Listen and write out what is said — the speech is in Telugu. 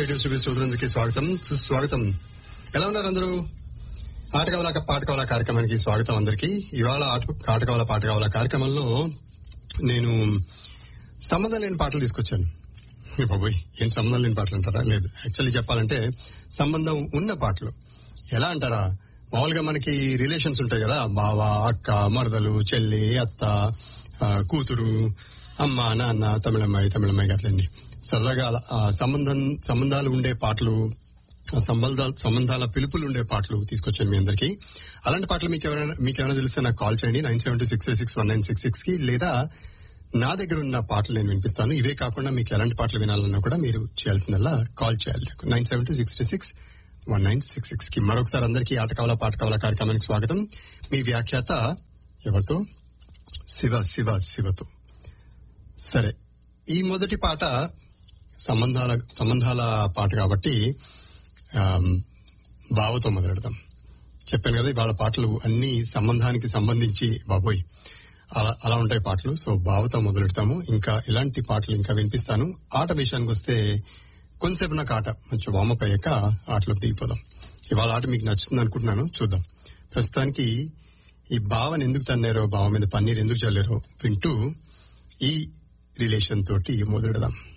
రేడియో చూపి శ్రోతలందరికీ స్వాగతం సుస్వాగతం ఎలా ఉన్నారు అందరూ ఆటకవల పాటకవల కార్యక్రమానికి స్వాగతం అందరికీ ఇవాళ ఆట ఆటకవల పాటకవల కార్యక్రమంలో నేను సంబంధం లేని పాటలు తీసుకొచ్చాను ఏ బాబోయ్ ఏం సంబంధం లేని పాటలు అంటారా లేదు యాక్చువల్లీ చెప్పాలంటే సంబంధం ఉన్న పాటలు ఎలా అంటారా మామూలుగా మనకి రిలేషన్స్ ఉంటాయి కదా బావ అక్క మరదలు చెల్లి అత్త ఆ, కూతురు అమ్మ నాన్న తమిళమ్మాయి తమిళమ్మాయి అట్లండి సరదాగా అలా, ఆ, సంబంధం సంబంధాలు ఉండే పాటలు ఆ సంబంధాల సంబంధాల పిలుపులు ఉండే పాటలు తీసుకొచ్చాను మీ అందరికి అలాంటి పాటలు మీకు ఎవరైనా మీకు ఏమైనా తెలిస్తే నాకు కాల్ చేయండి nine seven two six six one nine six six కి లేదా నా దగ్గర ఉన్న పాటలు నేను వినిపిస్తాను ఇవే కాకుండా మీకు ఎలాంటి పాటలు వినాలన్నా కూడా మీరు చేయాల్సిందల్లా కాల్ చేయాలి nine seven two six six one nine six six కి మరొకసారి అందరికీ ఆట కావాలా పాట కావాలా కార్యక్రమానికి స్వాగతం మీ వ్యాఖ్యాత ఎవరితో శివ శివ శివతో సరే ఈ మొదటి పాట సంబంధాల సంబంధాల పాట కాబట్టి ఆమ్, బావతో మొదలెడదాం చెప్పాను కదా ఇవాళ పాటలు అన్ని సంబంధానికి సంబంధించి బాబోయ్ అలా అలా ఉంటాయి పాటలు సో బావతో మొదలెడతాము ఇంకా ఇలాంటి పాటలు ఇంకా వినిపిస్తాను ఆట విషయానికి వస్తే కొంతసేపు నాకు ఆట కొంచెం వామప్ అయ్యాక ఆటలోకి దిగిపోదాం ఇవాళ ఆట మీకు నచ్చుతుంది అనుకుంటున్నాను చూద్దాం ప్రస్తుతానికి ఈ బావని ఎందుకు తన్నారో బావ మీద పన్నీర్ ఎందుకు చల్లారో వింటూ ఈ రిలేషన్ తోటి మొదలెడదాం